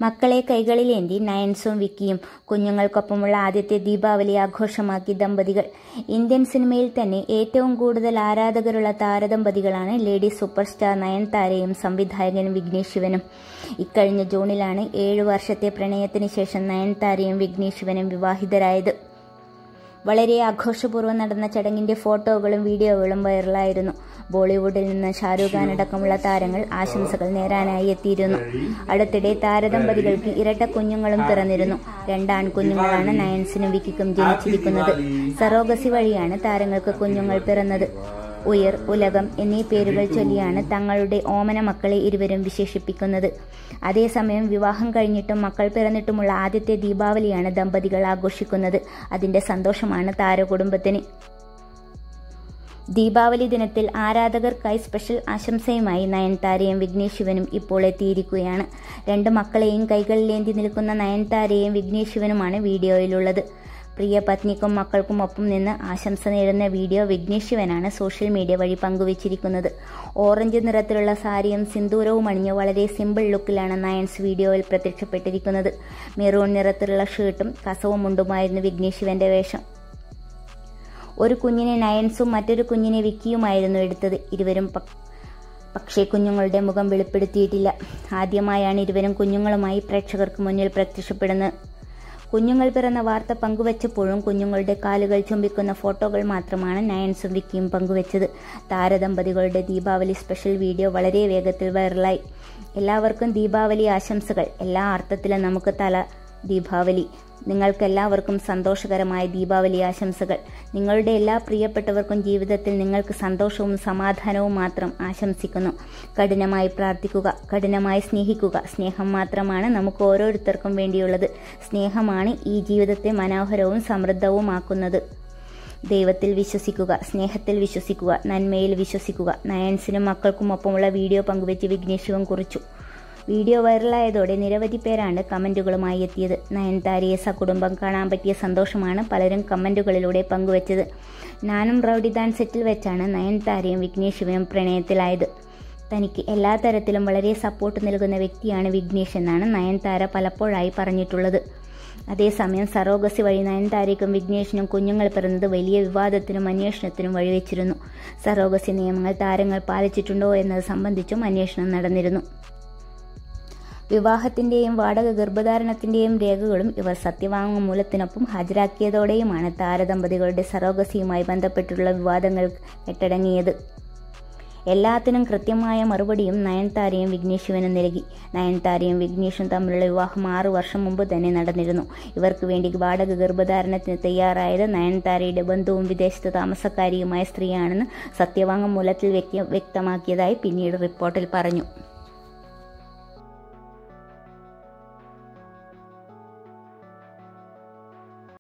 മക്കളെ കൈകളിലേന്തി നയൻസും വിക്കിയും കുഞ്ഞുങ്ങൾക്കൊപ്പമുള്ള ആദ്യത്തെ ദീപാവലി ആഘോഷമാക്കി ദമ്പതികൾ ഇന്ത്യൻ സിനിമയിൽ തന്നെ ഏറ്റവും കൂടുതൽ ആരാധകരുള്ള താരദമ്പതികളാണ് ലേഡി സൂപ്പർ സ്റ്റാർ നയൻതാരയും സംവിധായകനും വിഘ്നേഷ് ശിവനും ഇക്കഴിഞ്ഞ ജൂണിലാണ് ഏഴു വർഷത്തെ പ്രണയത്തിന് ശേഷം നയൻതാരയും വിഘ്നേഷ് ശിവനും വിവാഹിതരായത് വളരെ ആഘോഷപൂർവ്വം നടന്ന ചടങ്ങിന്റെ ഫോട്ടോകളും വീഡിയോകളും വൈറലായിരുന്നു ബോളിവുഡിൽ നിന്ന് ഷാരൂഖ് ഖാൻ അടക്കമുള്ള താരങ്ങൾ ആശംസകൾ നേരാനായി എത്തിയിരുന്നു അടുത്തിടെ താരദമ്പതികൾക്ക് ഇരട്ട കുഞ്ഞുങ്ങളും പിറന്നിരുന്നു രണ്ടാൺ കുഞ്ഞുങ്ങളാണ് നയൻസിനും വിക്കിക്കും ജനിച്ചിരിക്കുന്നത് സറോഗസി വഴിയാണ് താരങ്ങൾക്ക് കുഞ്ഞുങ്ങൾ പിറന്നത് ഉയർ ഉലകം എന്നീ പേരുകൾ ചൊല്ലിയാണ് തങ്ങളുടെ ഓമന മക്കളെ ഇരുവരും വിശേഷിപ്പിക്കുന്നത് അതേസമയം വിവാഹം കഴിഞ്ഞിട്ടും മക്കൾ പിറന്നിട്ടുമുള്ള ആദ്യത്തെ ദീപാവലിയാണ് ദമ്പതികൾ ആഘോഷിക്കുന്നത് അതിന്റെ സന്തോഷമാണ് താരകുടുംബത്തിന് ദീപാവലി ദിനത്തിൽ ആരാധകർക്കായി സ്പെഷ്യൽ ആശംസയുമായി നയൻതാരയും വിഘ്നേഷ് ശിവനും ഇപ്പോൾ എത്തിയിരിക്കുകയാണ് രണ്ട് മക്കളെയും കൈകളിലേന്തി നിൽക്കുന്ന നയൻതാരയും വിഘ്നേഷ് ശിവനുമാണ് വീഡിയോയിലുള്ളത് പ്രിയ പത്നിക്കും മക്കൾക്കും ഒപ്പം നിന്ന് ആശംസ നേടുന്ന വീഡിയോ വിഘ്നേഷ് ശിവനാണ് സോഷ്യൽ മീഡിയ വഴി പങ്കുവച്ചിരിക്കുന്നത് ഓറഞ്ച് നിറത്തിലുള്ള സാരിയും സിന്ദൂരവും അണിഞ്ഞ് വളരെ സിമ്പിൾ ലുക്കിലാണ് നയൻസ് വീഡിയോയിൽ പ്രത്യക്ഷപ്പെട്ടിരിക്കുന്നത് മെറൂൺ നിറത്തിലുള്ള ഷർട്ടും കസവും മുണ്ടുമായിരുന്നു വിഘ്നേഷ് ശിവന്റെ വേഷം ഒരു കുഞ്ഞിനെ നയൻസും മറ്റൊരു കുഞ്ഞിനെ വിക്കിയുമായിരുന്നു എടുത്തത് ഇരുവരും പക്ഷേ കുഞ്ഞുങ്ങളുടെ മുഖം വെളിപ്പെടുത്തിയിട്ടില്ല ആദ്യമായാണ് ഇരുവരും കുഞ്ഞുങ്ങളുമായി പ്രേക്ഷകർക്ക് മുന്നിൽ പ്രത്യക്ഷപ്പെടുന്നത് കുഞ്ഞുങ്ങൾ പിറന്ന വാർത്ത പങ്കുവച്ചപ്പോഴും കുഞ്ഞുങ്ങളുടെ കാലുകൾ ചുംബിക്കുന്ന ഫോട്ടോകൾ മാത്രമാണ് നയൻസും വിക്കിയും പങ്കുവച്ചത് താരദമ്പതികളുടെ ദീപാവലി സ്പെഷ്യൽ വീഡിയോ വളരെ വേഗത്തിൽ വൈറലായി എല്ലാവർക്കും ദീപാവലി ആശംസകൾ എല്ലാ അർത്ഥത്തിലും നമുക്ക് തല ദീപാവലി നിങ്ങൾക്കെല്ലാവർക്കും സന്തോഷകരമായ ദീപാവലി ആശംസകൾ നിങ്ങളുടെ എല്ലാ പ്രിയപ്പെട്ടവർക്കും ജീവിതത്തിൽ നിങ്ങൾക്ക് സന്തോഷവും സമാധാനവും മാത്രം ആശംസിക്കുന്നു കഠിനമായി പ്രാർത്ഥിക്കുക കഠിനമായി സ്നേഹിക്കുക സ്നേഹം മാത്രമാണ് നമുക്ക് ഓരോരുത്തർക്കും വേണ്ടിയുള്ളത് സ്നേഹമാണ് ഈ ജീവിതത്തെ മനോഹരവും സമൃദ്ധവുമാക്കുന്നത് ദൈവത്തിൽ വിശ്വസിക്കുക സ്നേഹത്തിൽ വിശ്വസിക്കുക നന്മയിൽ വിശ്വസിക്കുക നയൻസിനും മക്കൾക്കുമൊപ്പമുള്ള വീഡിയോ പങ്കുവെച്ച് വിഘ്നേശവും കുറിച്ചു വീഡിയോ വൈറലായതോടെ നിരവധി പേരാണ് കമന്റുകളുമായി എത്തിയത് നയൻതാരയെ സകുടുംബം കാണാൻ പറ്റിയ സന്തോഷമാണ് പലരും കമന്റുകളിലൂടെ പങ്കുവച്ചത് നാനും റൌഡിദാൻ സെറ്റിൽ വെച്ചാണ് നയൻതാരയും വിഘ്നേഷുവും പ്രണയത്തിലായത് തനിക്ക് എല്ലാ തരത്തിലും വളരെ സപ്പോർട്ട് നൽകുന്ന വ്യക്തിയാണ് വിഘ്നേഷ് എന്നാണ് നയൻതാര പലപ്പോഴായി പറഞ്ഞിട്ടുള്ളത് അതേസമയം സറോഗസി വഴി നയൻതാരയ്ക്കും വിഘ്നേഷിനും കുഞ്ഞുങ്ങൾ പിറന്നത് വലിയ വിവാദത്തിനും അന്വേഷണത്തിനും വഴിവെച്ചിരുന്നു സറോഗസി നിയമങ്ങൾ താരങ്ങൾ പാലിച്ചിട്ടുണ്ടോ എന്നത് സംബന്ധിച്ചും അന്വേഷണം നടന്നിരുന്നു വിവാഹത്തിന്റെയും വാടക ഗർഭധാരണത്തിന്റെയും രേഖകളും ഇവർ സത്യവാങ്മൂലത്തിനൊപ്പം ഹാജരാക്കിയതോടെയുമാണ് താരദമ്പതികളുടെ സറോഗസിയുമായി ബന്ധപ്പെട്ടുള്ള വിവാദങ്ങൾ കെട്ടടങ്ങിയത് എല്ലാത്തിനും കൃത്യമായ മറുപടിയും നയൻതാരയും വിഘ്നേഷുവിനും നൽകി നയൻതാരയും വിഘ്നേഷും തമ്മിലുള്ള വിവാഹം ആറു വർഷം മുമ്പ് തന്നെ നടന്നിരുന്നു ഇവർക്ക് വേണ്ടി വാടക ഗർഭധാരണത്തിന് തയ്യാറായത് നയൻതാരയുടെ ബന്ധുവും വിദേശത്ത് താമസക്കാരിയുമായ സ്ത്രീയാണെന്ന് സത്യവാങ്മൂലത്തിൽ വ്യക്തമാക്കിയതായി പിന്നീട് റിപ്പോർട്ടിൽ പറഞ്ഞു